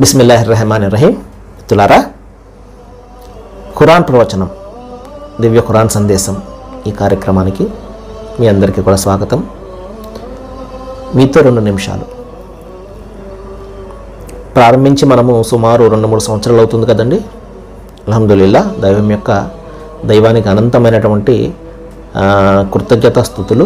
బిస్మిల్లాహిర్ రెహమాన్ రహీం తులారా ఖురాన్ ప్రవచనం దివ్య ఖురాన్ సందేశం ఈ కార్యక్రమానికి మీ అందరికీ కూడా స్వాగతం మీతో రెండు నిమిషాలు ప్రారంభించి మనము సుమారు రెండు మూడు సంవత్సరాలు అవుతుంది కదండి అల్హమ్దుల్లా దైవం యొక్క దైవానికి అనంతమైనటువంటి ఆ, కృతజ్ఞత స్థుతులు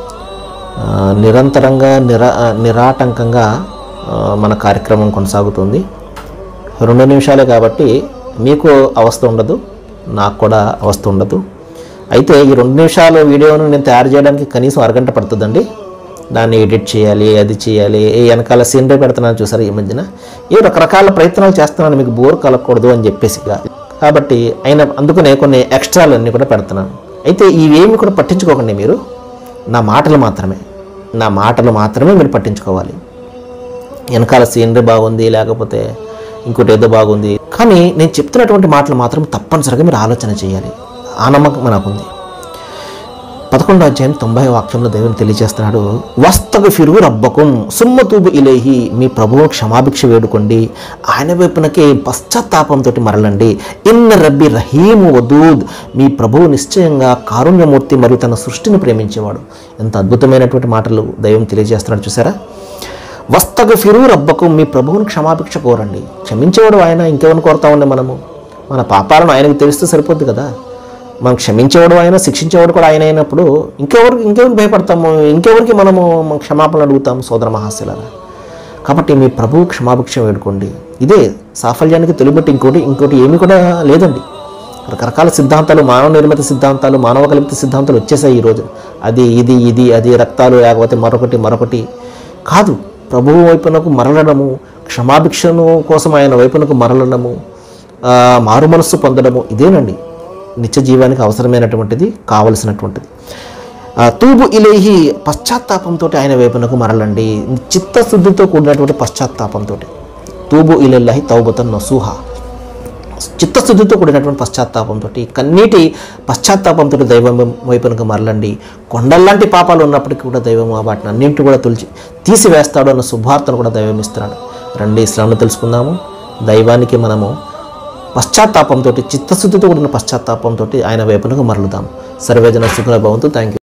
ఆ, నిరంతరంగా నిరా నిరాటంకంగా ఆ, మన కార్యక్రమం కొనసాగుతుంది రెండు నిమిషాలే కాబట్టి మీకు అవస్థ ఉండదు నాకు కూడా అవస్థ ఉండదు అయితే ఈ రెండు నిమిషాల వీడియోను నేను తయారు చేయడానికి కనీసం అరగంట పడుతుందండి దాన్ని ఎడిట్ చేయాలి అది చేయాలి ఏ వెనకాల సీనరీ పెడుతున్నాను చూసారు ఈ మధ్యన ఏ రకరకాల ప్రయత్నాలు చేస్తున్నాను మీకు బోర్ కలగకూడదు అని చెప్పేసి కాబట్టి అయిన అందుకనే కొన్ని ఎక్స్ట్రాలు అన్నీ కూడా పెడుతున్నాను అయితే ఇవేమి కూడా పట్టించుకోకండి మీరు నా మాటలు మాత్రమే నా మాటలు మాత్రమే మీరు పట్టించుకోవాలి వెనకాల సీనరీ బాగుంది లేకపోతే ఇంకోటి ఏదో బాగుంది కానీ నేను చెప్తున్నటువంటి మాటలు మాత్రం తప్పనిసరిగా మీరు ఆలోచన చేయాలి ఆ నమ్మకం నాకుంది పదకొండో అధ్యాయం తొంభై వాక్యంలో దేవుని తెలియజేస్తున్నాడు వస్తగ ఫిరు రబ్బకం సుమ్మతూబు ఇలేహి మీ ప్రభువు క్షమాభిక్ష వేడుకోండి ఆయన వైపునకే పశ్చాత్తాపంతో మరలండి ఇన్న రబ్బి రహీము వదూద్ మీ ప్రభువు నిశ్చయంగా కారుణ్యమూర్తి మరియు తన సృష్టిని ప్రేమించేవాడు ఎంత అద్భుతమైనటువంటి మాటలు దైవం తెలియజేస్తున్నాడు చూసారా వస్తగ ఫిరు రబ్బకు మీ ప్రభువుని క్షమాభిక్ష కోరండి క్షమించేవాడు ఆయన ఇంకెవరిని కోరుతా ఉండే మనము మన పాపాలను ఆయనకు తెలిస్తే సరిపోద్ది కదా మనం క్షమించేవాడు ఆయన శిక్షించేవాడు కూడా ఆయన అయినప్పుడు ఇంకెవరికి ఇంకెవరికి భయపడతాము ఇంకెవరికి మనము మన క్షమాపణ అడుగుతాము సోదర మహాశిలారా కాబట్టి మీ ప్రభువు క్షమాభిక్ష వేడుకోండి ఇదే సాఫల్యానికి తొలిబట్టి ఇంకోటి ఇంకోటి ఏమీ కూడా లేదండి రకరకాల సిద్ధాంతాలు మానవ నిర్మిత సిద్ధాంతాలు మానవ కల్పిత సిద్ధాంతాలు వచ్చేసాయి ఈరోజు అది ఇది ఇది అది రక్తాలు లేకపోతే మరొకటి మరొకటి కాదు ప్రభువు వైపునకు మరలడము క్షమాభిక్షను కోసం ఆయన వైపునకు మరలడము ఆ, మారు మనస్సు పొందడము ఇదేనండి నిత్య జీవానికి అవసరమైనటువంటిది కావలసినటువంటిది ఆ, తూబు ఇలేహి పశ్చాత్తాపంతో ఆయన వైపునకు మరలండి చిత్తశుద్ధితో కూడినటువంటి పశ్చాత్తాపంతో తూబు ఇలెల్లాహి తౌబతన్ నసూహ చిత్తశుద్ధితో కూడినటువంటి పశ్చాత్తాపంతో కన్నీటి పశ్చాత్తాపంతో దైవం వైపునకు మరలండి కొండల్లాంటి పాపాలు ఉన్నప్పటికీ కూడా దైవం ఆ వాటిని అన్నింటి కూడా తులిచి తీసివేస్తాడు అన్న శుభార్తను కూడా దైవం ఇస్తున్నాడు రండి ఇస్లాంను తెలుసుకుందాము దైవానికి మనము పశ్చాత్తాపంతో చిత్తశుద్ధితో కూడిన పశ్చాత్తాపంతో ఆయన వైపునకు మరలుదాం సర్వేజన సుఖల భవంతు థ్యాంక్ యూ